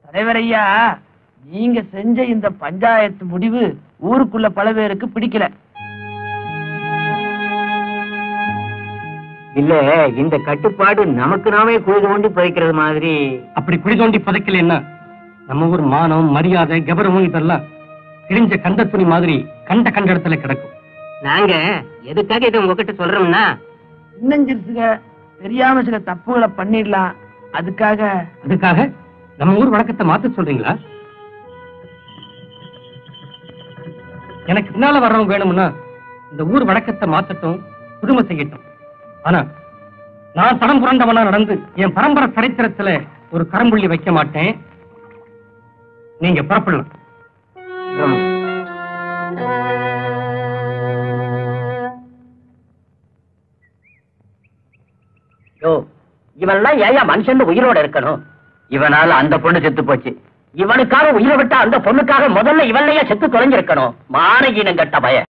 தலைவர் ஐயா நீங்க செஞ்ச இந்த பஞ்சாயத்து முடிவு ஊருக்குள்ள பல பேருக்கு பிடிக்கல இல்ல இந்த கட்டுப்பாடு நமக்கு நாமே குழி தோண்டி புதைக்கிறது மாதிரி அப்படி குழி தோண்டி புதைக்கலன்னா நம்ம ஊர் மானம் மரியாதை கௌரவம் இதெல்லாம் கிழிஞ்ச கந்த துணி மாதிரி கண்ட கண்ட இடத்துல கிடக்கும் நாங்க எதுக்காக இதை உங்ககிட்ட சொல்றோம்னா சின்னஞ்சிறுசுக தெரியாம சில தப்புகளை பண்ணிடலாம் அதுக்காக அதுக்காக நம்ம ஊர் வழக்கத்தை மாத்த சொல்றீங்களா எனக்கு பின்னால வர்றவங்க வேணும்னா இந்த ஊர் வழக்கத்தை மாத்தட்டும் புதுமை செய்யட்டும் ஆனா நான் தடம் புரண்டவனா நடந்து என் பரம்பரை சரித்திரத்துல ஒரு கரம்புள்ளி வைக்க மாட்டேன் நீங்க புறப்படலாம் யோ இவன்லாம் ஏயா மனுஷன் உயிரோட இருக்கணும் இவனால அந்த பொண்ணு செத்து போச்சு இவனுக்காக உயிரை விட்ட அந்த பொண்ணுக்காக முதல்ல இவன்லயே செத்து தொலைஞ்சிருக்கணும் மான ஈனம் கட்ட பய